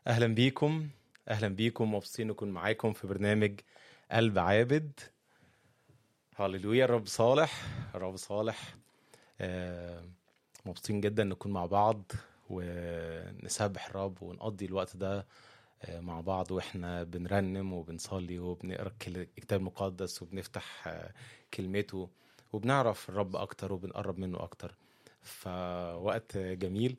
اهلا بيكم اهلا بيكم مبسوطين نكون معاكم في برنامج قلب عابد هللويا الرب صالح الرب صالح آه، مبسوطين جدا نكون مع بعض ونسبح الرب ونقضي الوقت ده آه، مع بعض واحنا بنرنم وبنصلي وبنقرا الكل- الكتاب المقدس وبنفتح آه، كلمته وبنعرف الرب اكتر وبنقرب منه اكتر فوقت جميل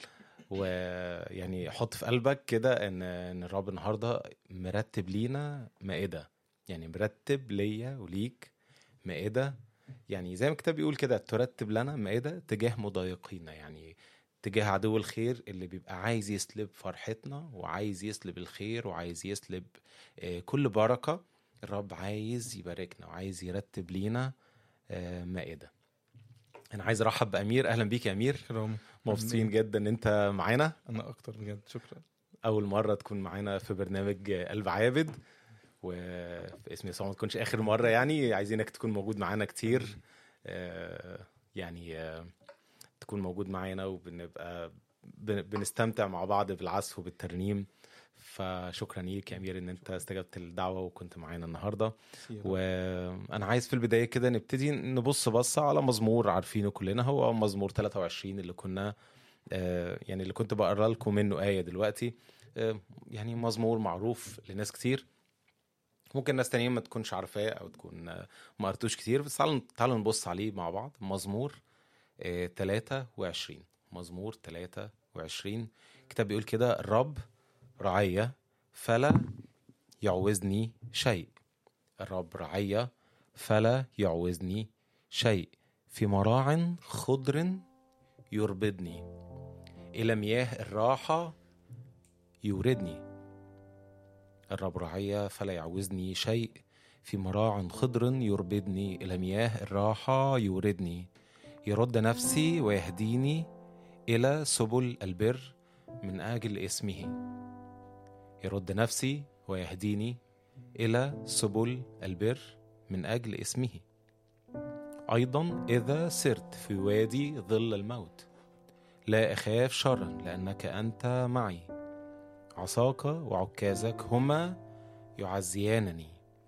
ويعني حط في قلبك كده ان ان الرب النهارده مرتب لينا مائده يعني مرتب ليا وليك مائده يعني زي ما الكتاب بيقول كده ترتب لنا مائده تجاه مضايقينا يعني تجاه عدو الخير اللي بيبقى عايز يسلب فرحتنا وعايز يسلب الخير وعايز يسلب آه، كل بركه الرب عايز يباركنا وعايز يرتب لينا آه، مائده انا عايز ارحب بامير اهلا بيك يا امير كرام مبسوطين جدا ان انت معانا انا اكتر بجد شكرا اول مره تكون معانا في برنامج قلب عابد وفي اسم يسوع ما تكونش اخر مره يعني عايزينك تكون موجود معانا كتير آه، يعني آه، تكون موجود معانا وبنبقى بن- بنستمتع مع بعض بالعزف وبالترنيم فشكرا ليك يا امير ان انت استجبت الدعوه وكنت معانا النهارده وانا عايز في البدايه كده نبتدي نبص بصه على مزمور عارفينه كلنا هو مزمور 23 اللي كنا آه، يعني اللي كنت بقرا لكم منه ايه دلوقتي آه، يعني مزمور معروف لناس كتير ممكن ناس تانيين ما تكونش عارفاه او تكون آه، ما قرتوش كتير بس تعالوا تعالوا نبص عليه مع بعض مزمور آه، 23 مزمور 23 الكتاب بيقول كده الرب رعية فلا يعوزني شيء الرب رعية فلا يعوزني شيء في مراع خضر يربدني إلى مياه الراحة يوردني الرب رعية فلا يعوزني شيء في مراع خضر يربدني إلى مياه الراحة يوردني يرد نفسي ويهديني إلى سبل البر من أجل اسمه يرد نفسي ويهديني إلى سبل البر من أجل اسمه أيضا إذا سرت في وادي ظل الموت لا أخاف شرا لأنك أنت معي عصاك وعكازك هما يعزيانني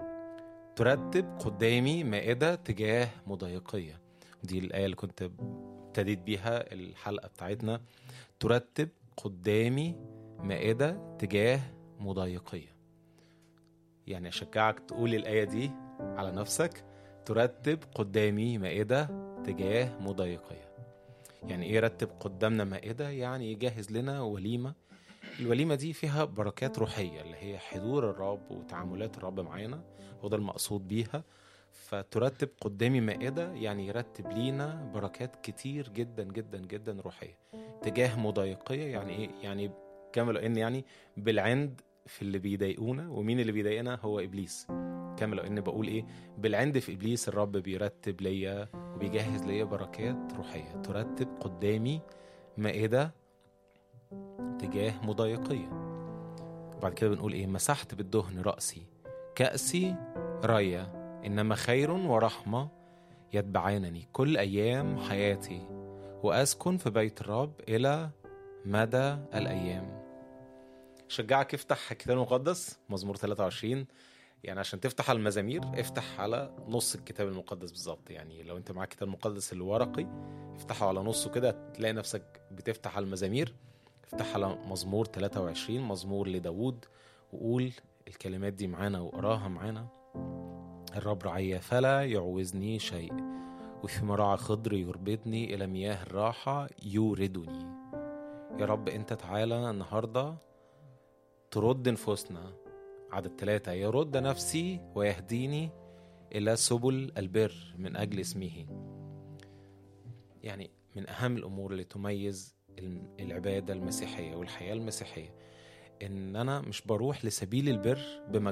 ترتب قدامي مائدة تجاه مضايقية دي الآية اللي كنت ابتديت بيها الحلقة بتاعتنا ترتب قدامي مائدة تجاه مضايقية يعني أشجعك تقول الآية دي على نفسك ترتب قدامي مائدة تجاه مضايقية يعني ايه رتب قدامنا مائدة يعني يجهز لنا وليمة الوليمة دي فيها بركات روحية اللي هي حضور الرب وتعاملات الرب معانا هو ده المقصود بيها فترتب قدامي مائدة يعني يرتب لينا بركات كتير جدا جدا جدا روحية تجاه مضايقية يعني ايه يعني كما لو ان يعني بالعند في اللي بيضايقونا ومين اللي بيضايقنا هو ابليس كما لو ان بقول ايه بالعند في ابليس الرب بيرتب ليا وبيجهز ليا بركات روحيه ترتب قدامي مائده تجاه مضايقيه وبعد كده بنقول ايه مسحت بالدهن راسي كاسي رايه انما خير ورحمه يتبعانني كل ايام حياتي واسكن في بيت الرب الى مدى الايام شجعك افتح الكتاب المقدس مزمور 23 يعني عشان تفتح على المزامير افتح على نص الكتاب المقدس بالظبط يعني لو انت معاك الكتاب المقدس الورقي افتحه على نصه كده تلاقي نفسك بتفتح على المزامير افتح على مزمور 23 مزمور لداود وقول الكلمات دي معانا وقراها معانا الرب رعية فلا يعوزني شيء وفي مراعى خضر يربطني إلى مياه الراحة يوردني يا رب انت تعالى النهارده ترد نفوسنا عدد ثلاثة يرد نفسي ويهديني إلى سبل البر من أجل اسمه يعني من أهم الأمور اللي تميز العبادة المسيحية والحياة المسيحية إن أنا مش بروح لسبيل البر بمجهود